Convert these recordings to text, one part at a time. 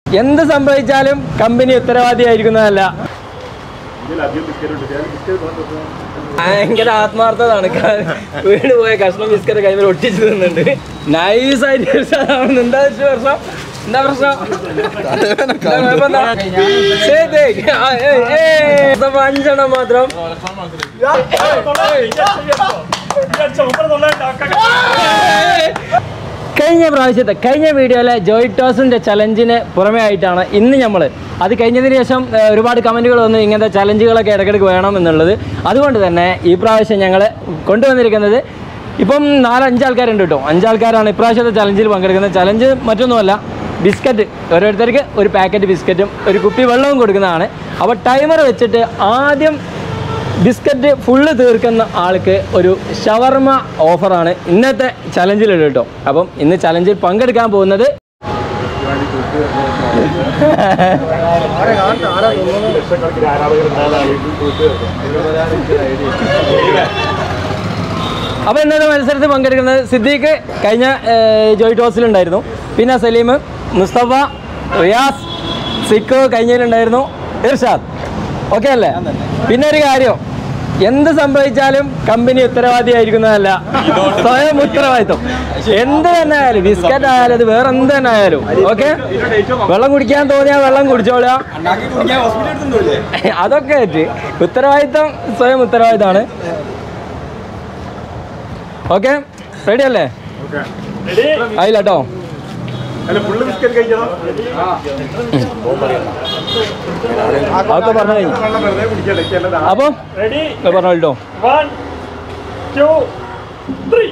എന്ത് സംഭവിച്ചാലും കമ്പനി ഉത്തരവാദിയായിരിക്കുന്നതല്ല ഭയങ്കര ആത്മാർത്ഥതാണ് ക- വീണ് പോയ കഷ്ണം ബിസ്ക്കറ്റ് കൈമേൽ ഒട്ടിച്ചു തിന്നുന്നുണ്ട് നൈസായിട്ട് എന്താ പ്രശ്നം എന്താ പ്രശ്നം എന്താ കുഴപ്പം എന്താ? ശരി, ശരി. ആ, ഏയ്, ഏയ്. അപ്പൊ അഞ്ചെണ്ണം മാത്രം കഴിഞ്ഞ പ്രാവശ്യത്തെ കഴിഞ്ഞ വീഡിയോയിലെ ജോയ് ടോസിൻ്റെ ചലഞ്ചിന് പുറമേ ആയിട്ടാണ് ഇന്ന് നമ്മൾ അത് കഴിഞ്ഞതിന് ശേഷം ഏഹ്, ഒരുപാട് കമൻറ്റുകൾ വന്നു ഇങ്ങനത്തെ ചലഞ്ചുകളൊക്കെ ഇടയ്ക്കിടയ്ക്ക് വേണം എന്നുള്ളത് അതുകൊണ്ട് തന്നെ ഈ പ്രാവശ്യം ഞങ്ങൾ കൊണ്ടുവന്നിരിക്കുന്നത് ഇപ്പം നാലഞ്ച് ആൾക്കാരുണ്ട് കേട്ടോ അഞ്ചാൾക്കാരാണ് ഇപ്രാവശ്യത്തെ ചലഞ്ചിൽ പങ്കെടുക്കുന്നത് ചലഞ്ച് മറ്റൊന്നുമല്ല ബിസ്ക്കറ്റ് ഓരോരുത്തർക്ക് ഒരു പാക്കറ്റ് ബിസ്ക്കറ്റും ഒരു കുപ്പി വെള്ളവും കൊടുക്കുന്നതാണ് അപ്പോൾ ടൈമർ വെച്ചിട്ട് ആദ്യം ബിസ്ക്കറ്റ് ഫുള്ള് തീർക്കുന്ന ആൾക്ക് ഒരു ഷവർമ ഓഫറാണ് ഇന്നത്തെ ചലഞ്ചിലുള്ളത് കേട്ടോ അപ്പം ഇന്ന് ചലഞ്ചിൽ പങ്കെടുക്കാൻ പോകുന്നത് അപ്പോൾ ഇന്നത്തെ മത്സരത്തിൽ പങ്കെടുക്കുന്നത് സിദ്ദീഖ് കഴിഞ്ഞ ഏഹ്, ജോയ് ടോസിലുണ്ടായിരുന്നു പിന്നെ സലീം മുസ്തഫ റിയാസ് സിക്കോ കഴിഞ്ഞതിലുണ്ടായിരുന്നു ഇർഷാദ് ഓക്കെ അല്ലേ പിന്നെ ഒരു കാര്യം എന്ത് സംഭവിച്ചാലും കമ്പനി ഉത്തരവാദിയായിരിക്കുന്നതല്ല സ്വയം ഉത്തരവാദിത്വം എന്ത് തന്നെ ആയാലും ബിസ്ക്കറ്റ് ആയാലും അത് വേറെ എന്ത് തന്നെ ആയാലും ഓക്കെ വെള്ളം കുടിക്കാൻ തോന്നിയാൽ വെള്ളം കുടിച്ചോളുക അതൊക്കെ ആയിട്ട് ഉത്തരവാദിത്തം സ്വയം ഉത്തരവാദിത്തമാണ് ഓക്കെ റെഡി അല്ലേ ആയില്ല കേട്ടോ അതൊക്കെ പറഞ്ഞു കഴിഞ്ഞു അപ്പൊ റെഡി പറഞ്ഞു കേട്ടോ വൺ ടു ത്രീ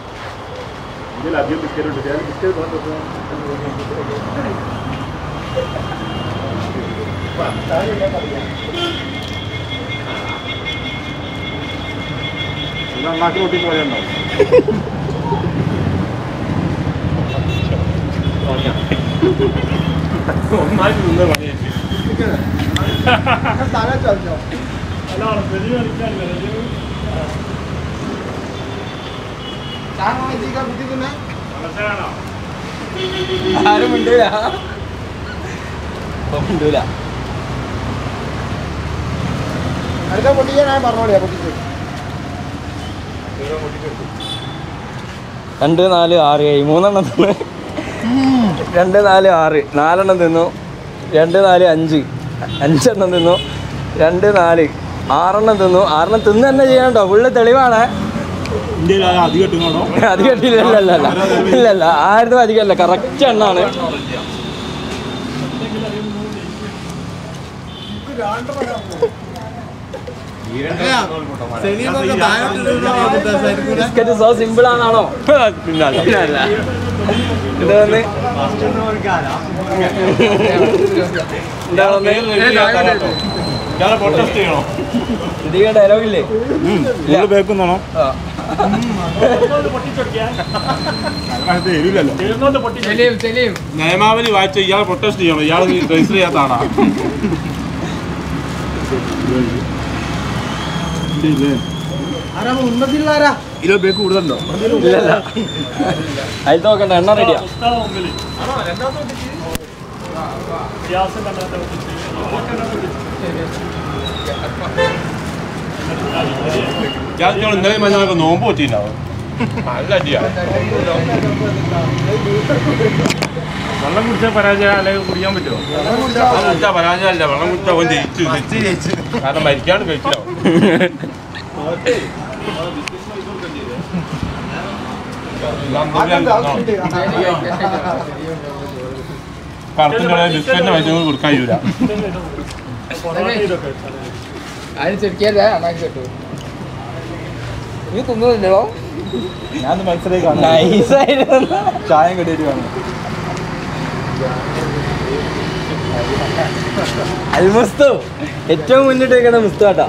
അല്ല വെരി കളിക്കാൻ വെരി മനസ്സിലാണോ ആരും മിണ്ടൂല ഇപ്പൊ മിണ്ടൂല രണ്ട് നാല് ആറ് ഏഴ് മൂന്നെണ്ണം തിന്ന് രണ്ട് നാല് ആറ് നാലെണ്ണം തിന്നു രണ്ട് നാല് അഞ്ച് അഞ്ചെണ്ണം തിന്നു രണ്ട് നാല് ആറെണ്ണം തിന്നു ആറെണ്ണം തിന്ന് തന്നെ ചെയ്യണ്ടോ ഫുള്ള് തെളിവാണ് ഇന്ത്യയിൽ അധികം കിട്ടുന്നോ അത് കേട്ടില്ല ഇല്ല ഇല്ല ഇല്ല ഇല്ല ഇല്ല ആയിരത്തും അധികമല്ല കറക്റ്റ് എണ്ണാണ് ബിസ്ക്കറ്റ് സോ സിമ്പിൾ ആണാണോ അല്ല ഇത് വന്ന് എന്താ പ്രൊട്ടസ്റ്റ് ചെയ്യണോ ഇതിക ഡയലോഗ് ഇല്ലേ നിങ്ങൾ ബേക്കുന്നാണോ ആ. നിയമാവലി വായിച്ച ഇയാൾ പ്രൊട്ടസ്റ്റ് ചെയ്യണം ഇയാൾ രജിസ്റ്റർ ചെയ്യാത്ത ആളാ ഇരുപത് ബേക്ക് കൂടുതലുണ്ടോ ഇല്ല ഇല്ല അതിൽ നോക്കണ്ട എണ്ണ റെഡിയാ ഞാൻ ഇന്നലെ മഞ്ഞ നോമ്പ് പറ്റിയിട്ടുണ്ടാവും നല്ല അടിയാ വെള്ളം കുടിച്ചാൽ പരാജയം അല്ലെങ്കിൽ കുടിക്കാൻ പറ്റുമോ കുടിച്ചാൽ പരാജയമല്ല വെള്ളം കുടിച്ചാൽ അവൻ ജയിച്ചു ജയിച്ചു കാരണം മരിക്കാണ്ട് കഴിച്ചില്ല കറുപ്പിൻ്റെ ബിസ്ക്കറ്റിന്റെ പൈസ കൊടുക്കാൻ കഴിയൂല അതിന് ചെറുക്കിയല്ലേ അണ്ണാക്കി കിട്ടു നീ തിന്നുന്നില്ലല്ലോ ഞാൻ മനസ്സിലേക്ക് നൈസായിരുന്നു ചായം കടിയിട്ട് കാണും അൽമുസ്തു ഏറ്റവും മുന്നിട്ട് നിൽക്കുന്ന മുസ്തു കേട്ടാ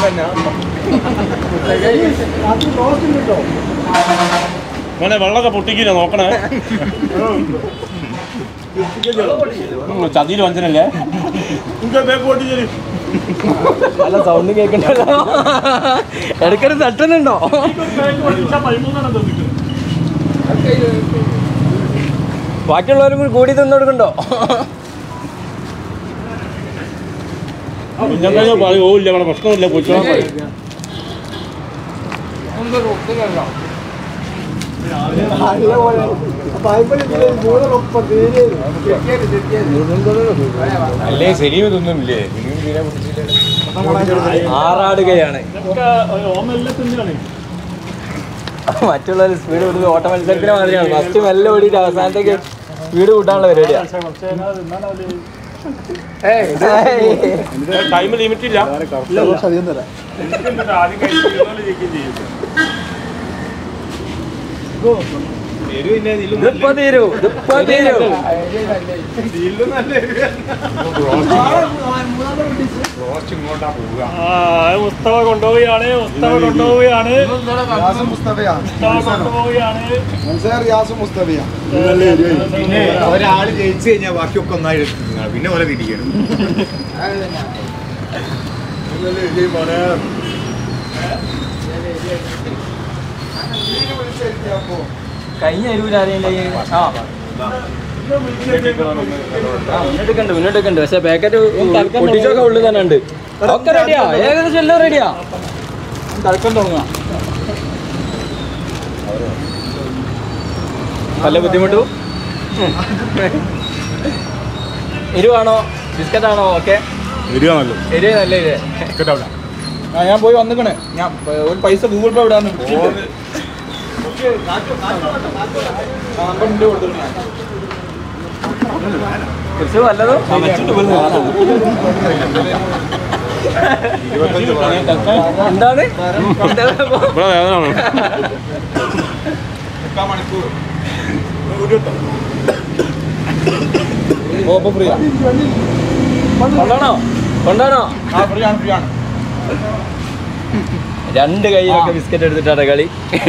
മോനെ വെള്ളമൊക്കെ പൊട്ടിക്കില്ല നോക്കണേ ചതിയിൽ വഞ്ചനല്ലേ നല്ല സൗണ്ട് കേൾക്കണ്ടല്ലോ ഇടയ്ക്കൊരു തട്ടുന്നുണ്ടോ ബാക്കിയുള്ളവരും കൂടി കൂടി തിന്നു കൊടുക്കണ്ടോ കുഞ്ഞങ്കായ പറയും ഓ ഇല്ല ഇവിടെ പ്രശ്നമില്ല കുഞ്ഞോളാൻ പറയും ഒന്നും ഒന്നുമല്ല അല്ലേ ശരി ഇതൊന്നുമില്ലേ ആറാടുകയാണ് മറ്റുള്ളവർ സ്പീഡ് കൊടുത്ത് ഓട്ട മത്സരത്തിന് മാതിരിയാണ് ഫസ്റ്റ് മെല്ലെ ഓടിയിട്ട് അവസാനത്തേക്ക് സ്പീഡ് കൂട്ടാനുള്ള പരിപാടിയാണ് ഏയ് ടൈം ലിമിറ്റ് ഇല്ല ഇതിപ്പോ തീരൂ ഇതിപ്പോ തീരൂ ഉസ്തവ കൊണ്ടുപോവുകയാണ് ഉസ്തവ കൊണ്ടുപോവുകയാണ് ഉസ്തവ കൊണ്ടുപോവുകയാണ് പിന്നെ ഒരാള് ജയിച്ചു കഴിഞ്ഞാൽ ബാക്കിയൊക്കെ ഒന്നായി എടുക്കും പിന്നെ ഓലെ തിരിക്കണം കഴിഞ്ഞ അരുവിൽ ആരെയും ആ മുന്നോട്ടേക്കുണ്ട് മുന്നോട്ടേക്കുണ്ട് പക്ഷെ പാക്കറ്റ് പൊട്ടിച്ചൊക്കെ ഉള്ളിൽ തന്നെ ഉണ്ട് ഒക്കെ റെഡിയാ ഏകദേശം എല്ലാം റെഡിയാ തഴക്കം തുടങ്ങാം നല്ല ബുദ്ധിമുട്ടു എരിവാണോ ബിസ്ക്കറ്റ് ആണോ ഓക്കെ വരികയാണല്ലോ എരിവ് നല്ല എരിവ് കേട്ടാവില്ല ആ ഞാൻ പോയി വന്നിക്കണേ ഞാൻ പ- ഒരു പൈസ ഗൂഗിൾ പേ വിടാന്ന് കുറച്ച് വല്ലതും എന്താണ് എന്താണ് ഇപ്പൊ? ഇവിടെ വേദനയാണോ ഓപ്പോ ഫ്രീ ആണ് കൊണ്ടാണോ കൊണ്ടാണോ ആ ഫ്രീ ആണ് ഫ്രീ ആണ് രണ്ട് കൈയിലൊക്കെ ബിസ്ക്കറ്റ് എടുത്തിട്ടാണ് കളി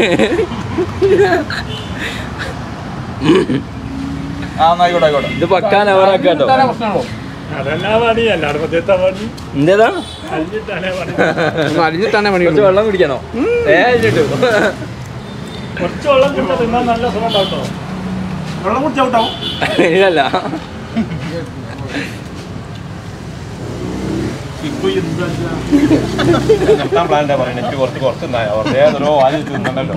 ആ എന്നാ ആയിക്കോട്ടെ ആയിക്കോട്ടെ ഇത് പക്കാൻ അവറാക്കാട്ടോ ഇതാണ് പ്രശ്നമുള്ളൂ അതെല്ലാം പണി അല്ലാതെ മധ്യത്തെ പണി എന്തേതാ അഞ്ചിട്ടാണേ പണി അരിഞ്ഞിട്ടാണ് പണി കുറച്ച് വെള്ളം കുടിക്കണോ ഏ കിട്ടു കുറച്ച് വെള്ളം കുടിച്ചാൽ തിന്നാൻ നല്ല സുഖം ഉണ്ടാവും കേട്ടോ വെള്ളം കുടിച്ചാവും ഇതല്ല ഇപ്പൊ എന്താ നിർത്താൻ പ്ലാൻ എന്താ പറയുന്നത് എനിക്ക് കുറച്ച് കുറച്ച് വെറുതെ ഓരോ വാങ്ങി തിന്നണ്ടല്ലോ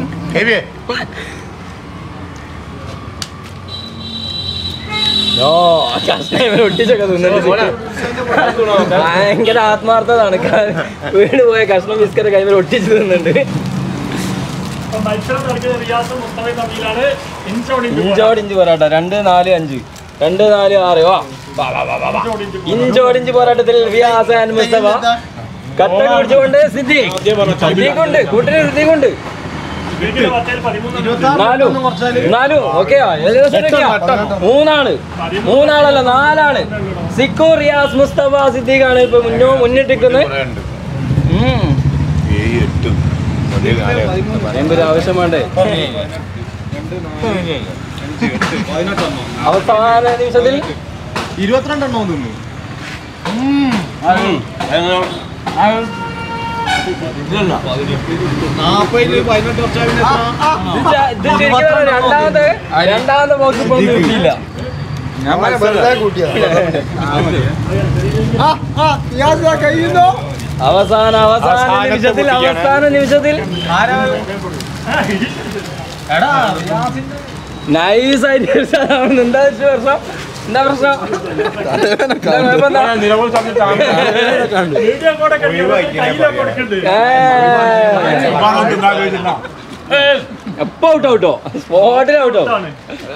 ഓ കഷ്ടം ഒട്ടിച്ചൊക്കെ തിന്നിട്ട് ഭയങ്കര ആത്മാർത്ഥതാണ് വീട് പോയ കഷ്ണം ബിസ്ക്കറ്റ് കൈമേൽ ഒട്ടിച്ച് തിന്നുന്നുണ്ട് അപ്പൊ മത്സരം നടക്കുന്ന റിയാസും മുസ്തഫയും തമ്മിലാണ് ഇഞ്ചോടിഞ്ച് ഇഞ്ചോടിഞ്ച് പോരാട്ടം രണ്ട് നാല് അഞ്ച് രണ്ട് നാല് ആറ് വാ വാ, വാ, വാ, വാ, വാ. ഇഞ്ചോടിഞ്ച് പോരാട്ടത്തിൽ റിയാസ് ആൻഡ് മുസ്തഫ കട്ട പിടിച്ചുകൊണ്ട് സിദ്ദീഖ് സിദ്ദീഖുണ്ട് കൂട്ടിന് സിദ്ദീഖുണ്ട് വീട്ടിലെ പത്തേൽ പതിമൂന്ന് നാലും നാലും ഓക്കെ മൂന്നാണ് മൂന്നാളല്ല നാലാണ് സിക്കു റിയാസ് മുസ്തഫ സിദ്ദീഖാണ് ഇപ്പൊ മുന്നോ മുന്നിട്ടിരിക്കുന്നത് ഉം. പറയുമ്പോ ഒരു ആവശ്യം വേണ്ടേ അവസാന നിമിഷത്തിൽ ഇരുപത്തിരണ്ടെണ്ണോ തിന്നു നാപ്പതില് പതിനെട്ട് വർഷം ഇത് ച- ഇത് ശരിക്കും പറഞ്ഞാ രണ്ടാമത്തെ രണ്ടാമത്തെ ബോക്സ് ഇപ്പോൾ കിട്ടിയില്ല ഞാൻ വെറുതെ കഴിയുന്നോ അവസാന അവസാന നിമിഷത്തിൽ അവസാന നിമിഷത്തിൽ നൈസ് ആയിട്ട് അടിച്ചതാണ്. എന്താ വെച്ച പ്രശ്നം എന്താ പ്രശ്നം എന്താ കുഴപ്പം എന്താ? നിലവിൽ സമയത്ത് വീഡിയോ കൂടെ കയ്യിലൊക്കെ കൊടുക്കുന്നുണ്ട് ഏ, എപ്പോ ഔട്ടോ ഔട്ടോ സ്പോട്ടിൽ ഔട്ടോ ഇതാണ്.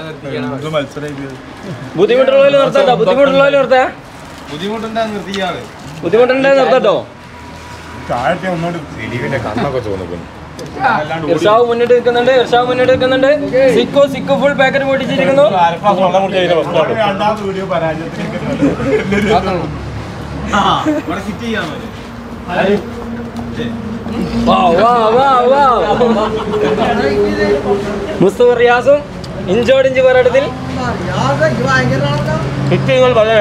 ബുദ്ധിമുട്ടുള്ളവര് നിർത്തട്ടോ ബുദ്ധിമുട്ടുള്ളവര് നിർത്തേ ബുദ്ധിമുട്ടുണ്ടാ നിർത്തിയാള് ബുദ്ധിമുട്ടുണ്ടെ നിർത്തട്ടോ ചായത്തെ ഒന്നുകൂടി ദിലീപിന്റെ കണ്ണൊക്കെ ചോദിക്കുന്നു ഇർഷാവ് മുന്നിട്ട് നിൽക്കുന്നുണ്ട് ഇർഷാവ് മുന്നിട്ട് നിൽക്കുന്നുണ്ട് സിക്കോ സിക്കോ ഫുൾ പാക്കറ്റ് പൊട്ടിച്ചിരിക്കുന്നു അരക്ലാസ് വെള്ളം കുടിച്ച് കഴിഞ്ഞ പ്രശ്നമാണ് രണ്ടാമത് വീഡിയോ പരാജയത്തിന് ഇവിടെ സിറ്റ് ചെയ്യാൻ മതി വാ വാ വാ വാ മുസ്തഫ റിയാസും ഇഞ്ചോടിഞ്ച് പോരാട്ടത്തിൽ ഹിറ്റ് നിങ്ങൾ പറയേ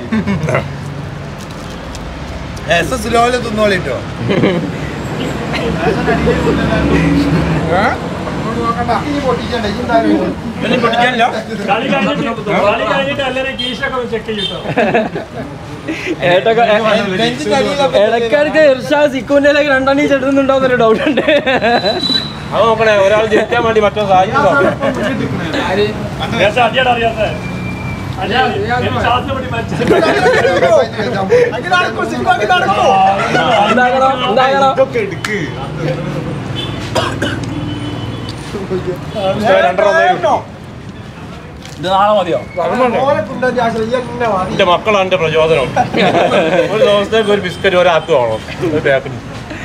എസ് എസ് ലോയില് തിന്നോളിട്ടോ ഇവന് പൊട്ടിക്കാനില്ല കളി കഴിഞ്ഞിട്ട് കളി കഴിഞ്ഞിട്ട് എല്ലാവരും കീശൊക്കെ ചെക്ക് ചെയ്തിട്ടോ ഏട്ടൊക്കെ ഇടയ്ക്കിടയ്ക്ക് ഇർഷാദ് സിക്കുവിന്റെ രണ്ടെണ്ണി ചെടുന്നുണ്ടോന്നൊരു ഡൗട്ട് ഉണ്ട് അത് നോക്കണേ ഒരാൾ ജയിക്കാൻ വേണ്ടി മറ്റോ സഹായിക്കുന്നു ദേശം അടിയാണ് അറിയാത്ത ശ്വാസം പിടി മരിച്ചു എന്താകണം എന്താകണം ഇത് നാളെ മതിയോ എന്റെ മക്കളാണ് എന്റെ പ്രചോദനം ഒരു ദിവസത്തേക്ക് ഒരു ബിസ്ക്കറ്റ് ഒരാൾക്ക് വേണം ഒരു പാക്കിന്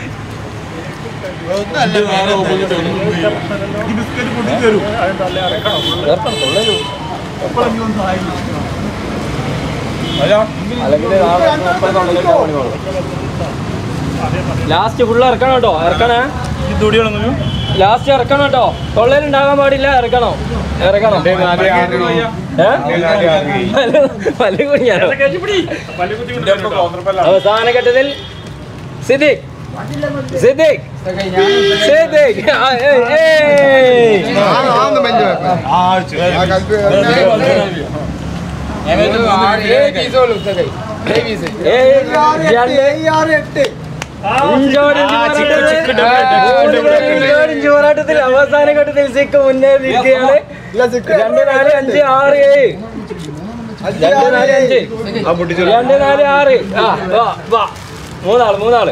ലാസ്റ്റ് ഫുള്ള് ഇറക്കണം കേട്ടോ ഇറക്കണേ ലാസ്റ്റ് ഇറക്കണം കേട്ടോ തൊള്ളയിൽ ഉണ്ടാകാൻ പാടില്ല ഇറക്കണം ഇറക്കണം ഏ? പല്ല് കുടിക്കാനോ? അവസാന ഘട്ടത്തിൽ സിദ്ദിഖ് സിദ്ദിഖ് സിദ്ദിഖ് ആ, ഏയ്, ഏയ്. ഏയ്, രണ്ട് ഇഞ്ചോടിഞ്ച് പോരാട്ടത്തിൽ- ഇഞ്ചോടിഞ്ച് പോരാട്ടത്തിൽ അവസാന ഘട്ടത്തിൽ സിക്ക് മുന്നേറി നിൽക്കുകയാണ് രണ്ട് നാല് അഞ്ച് ആറ് ഏഴ് രണ്ട് നാല് അഞ്ച് രണ്ട് നാല് ആറ് ആ വാ വാ മൂന്നാള് മൂന്നാള്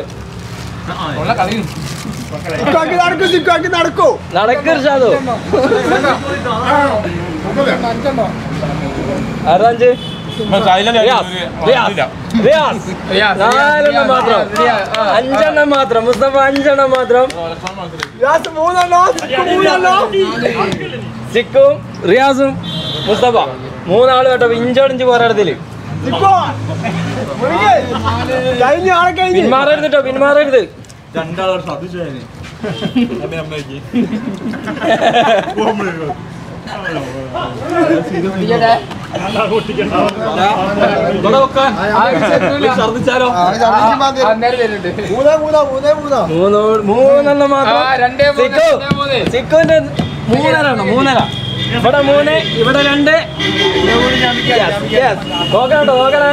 നടക്ക് ഇർഷാദോ അറുപത്തഞ്ച് റിയാസ് റിയാസ് റിയാസ് നാലെണ്ണം മാത്രം അഞ്ചെണ്ണം മാത്രം മുസ്തഫ അഞ്ചെണ്ണം മാത്രം സിക്കും റിയാസും മുസ്തഫ മൂന്നാള് കേട്ടോ ഇഞ്ചോടിഞ്ച് പോരാട്ടത്തില് പിന്മാറരുത് കേട്ടോ പിന്മാറരുത് ഛർദിച്ചാലോ മൂന്ന് മൂന്നെണ്ണം മാത്രം സിക്കു സിക്കുവിന്റെ മൂന്നര മൂന്നര ഇവിടെ മൂന്ന് ഇവിടെ രണ്ട് Yes, yes. നോക്കണം കേട്ടോ നോക്കണേ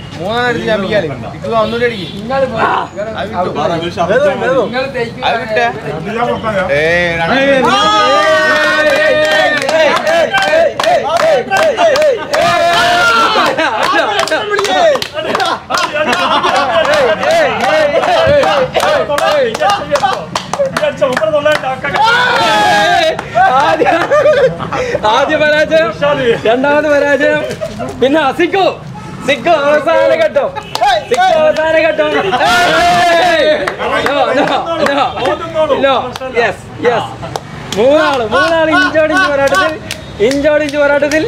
ആദ്യ ആദ്യ പരാജയം രണ്ടാമത് പരാജയം പിന്നെ സിക്കു സിക്കു അവസാന ഘട്ടം സിക്കു അവസാന ഘട്ടം ഏയ്! No, no, no. No. Yes, yes. മൂന്നാള് മൂന്നാള് ഇഞ്ചോടിഞ്ച് പോരാട്ടത്തിൽ ഇഞ്ചോടിഞ്ച് പോരാട്ടത്തിൽ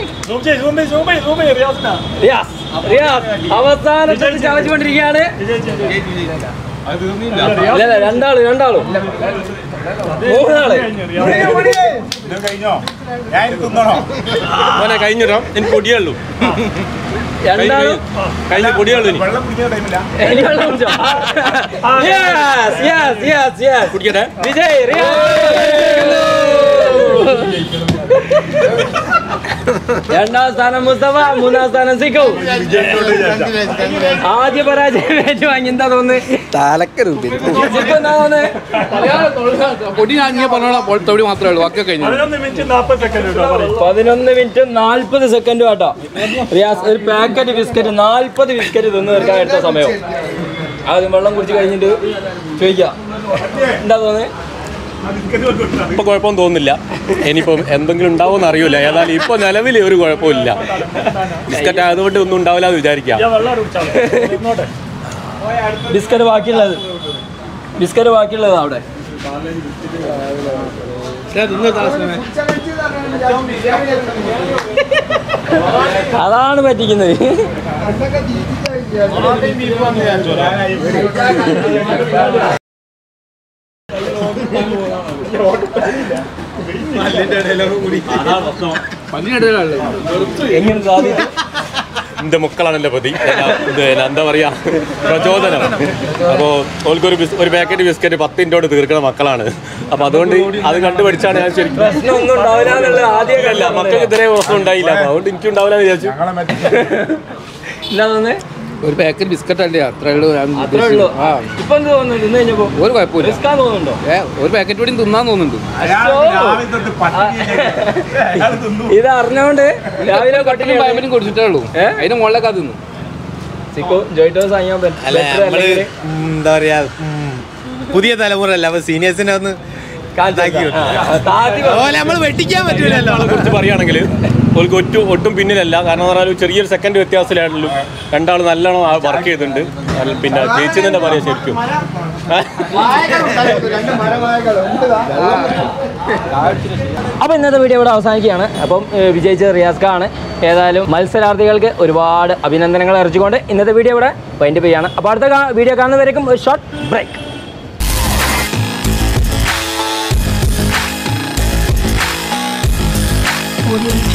റിയാസ് റിയാസ് അവസാനത്തിൽ ചവച്ചുകൊണ്ടിരിക്കുകയാണ് ഇല്ല ഇല്ല രണ്ടാള് രണ്ടാളും മൂന്നാള് മോനെ കഴിഞ്ഞിടം എനിക്ക് പൊടിയുള്ളൂ രണ്ടാളും കഴിഞ്ഞ പൊടിയുള്ളൂ ഇനി ഇനി വെള്ളം കുടിച്ചോ? Yes, yes, yes, yes. കുടിക്കട്ടെ വിജയ് റിയാസ് രണ്ടാം സ്ഥാനം മുസ്തഫ മൂന്നാം സ്ഥാനം സിക്കു ആദ്യ പരാജയം ഏറ്റുവാങ്ങി എന്താ തോന്നുന്നു തലക്കരുത് സിക്കു എന്താ തോന്നുന്നത് പൊടി ഞാൻ ഇങ്ങനെ പറഞ്ഞോളാം തൊടി മാത്രമേ ഉള്ളൂ ബാക്കിയൊക്കെ കഴിഞ്ഞു പതിനൊന്ന് മിനിറ്റ് നാൽപ്പത് സെക്കൻഡ് കേട്ടോ പറയും പതിനൊന്ന് മിനിറ്റ് നാൽപ്പത് സെക്കൻഡ് കേട്ടോ റിയാസ് ഒരു പാക്കറ്റ് ബിസ്ക്കറ്റ് നാൽപ്പത് ബിസ്ക്കറ്റ് തിന്നു തീർക്കാൻ എടുത്ത സമയം ആദ്യം വെള്ളം കുടിച്ച് കഴിഞ്ഞിട്ട് ചോദിക്കാം എന്താ തോന്നുന്നത് ഇപ്പൊ കുഴപ്പമൊന്നും തോന്നുന്നില്ല ഇനിയിപ്പം എന്തെങ്കിലും ഉണ്ടാവുമെന്ന് അറിയില്ല ഏതായാലും ഇപ്പൊ നിലവിൽ ഒരു കുഴപ്പമില്ല ബിസ്ക്കറ്റ് ആയതുകൊണ്ട് ഒന്നും ഉണ്ടാവില്ല എന്ന് വിചാരിക്കാം ഞാൻ വെള്ളം കുടിച്ചാൽ ഇങ്ങോട്ടെ ബിസ്ക്കറ്റ് ബാക്കിയുള്ളത് ബിസ്ക്കറ്റ് ബാക്കിയുള്ളത് അവിടെ അതാണ് പറ്റിക്കുന്നത് പല്ലിനിടയിലല്ലേ എങ്ങനെ സാധിച്ചു എൻ്റെ മക്കളാണ് എൻ്റെ പതി എന്താ പറയാ പ്രചോദനം അപ്പോൾ ഓൾക്കൊരു ബിസ് ഒരു പാക്കറ്റ് ബിസ്ക്കറ്റ് പത്തിൻ്റോട് തീർക്കുന്ന മക്കളാണ് അപ്പോൾ അതുകൊണ്ട് അത് കണ്ടുപഠിച്ചാണ് ഞാൻ ശരിക്കും പ്രശ്നമൊന്നും ഉണ്ടാവില്ല എന്നുള്ളത് ആദ്യം അല്ല മക്കൾക്ക് ഇത്രയും പ്രശ്നം ഉണ്ടായില്ല അപ്പോൾ അതുകൊണ്ട് എനിക്ക് ഉണ്ടാവില്ല എന്ന് വിചാരിച്ചു എന്താ തോന്നുന്നത് ഒരു പാക്കറ്റ് ബിസ്ക്കറ്റ് അല്ലേ അത്രേ ഉള്ളൂ ഞാൻ അത്രേ ഉള്ളൂ ആ ഇപ്പൊ എന്ത് തോന്നുന്നു തിന്നു കഴിഞ്ഞപ്പോ ഒരു കുഴപ്പമില്ല റിസ്ക്കാൻ തോന്നുന്നുണ്ടോ ഏ ഒരു പാക്കറ്റ് കൂടി തിന്നാൻ തോന്നുന്നുണ്ട് ഇത് അറിഞ്ഞോണ്ട് രാവിലെ കട്ടിലും പട്ടിണി പയമ്പനും കൊടുത്തിട്ടേ ഉള്ളൂ ഏ? അതിന്റെ മുകളിലൊക്കെ അത് തിന്നു സിക്കോ ജോയിട്ടോസ് വാങ്ങിയാൽ അല്ല നമ്മള് എന്താ പറയാ ഉം, പുതിയ തലമുറ അല്ല അപ്പൊ സീനിയേഴ്സിനെ ഒന്ന് ഓലെ നമ്മൾ വെട്ടിക്കാൻ പറ്റൂലല്ലോ രണ്ടാളെ കുറിച്ച് പറയുകയാണെങ്കിൽ ഓൾക്ക് ഒറ്റ ഒട്ടും പിന്നിലല്ല കാരണം എന്ന് പറഞ്ഞാൽ ചെറിയൊരു സെക്കൻഡ് വ്യത്യാസത്തിലായിട്ടുള്ളൂ രണ്ടാൾ നല്ലോണം വർക്ക് ചെയ്തിട്ടുണ്ട് അല്ല, പിന്നെ ജയിച്ചു തന്നെ പറയാം ശരിക്കും അപ്പോൾ ഇന്നത്തെ വീഡിയോ ഇവിടെ അവസാനിക്കുകയാണ് അപ്പം ഏഹ്, വിജയിച്ചത് റിയാസ് ഖാണ് ഏതായാലും മത്സരാർത്ഥികൾക്ക് ഒരുപാട് അഭിനന്ദനങ്ങൾ അറിയിച്ചുകൊണ്ട് ഇന്നത്തെ വീഡിയോ ഇവിടെ വൈൻഡപ്പ് ചെയ്യാണ് അപ്പോൾ അടുത്ത കാ- വീഡിയോ കാണുന്നവരേക്കും ഒരു ഷോർട്ട് ബ്രേക്ക് Audio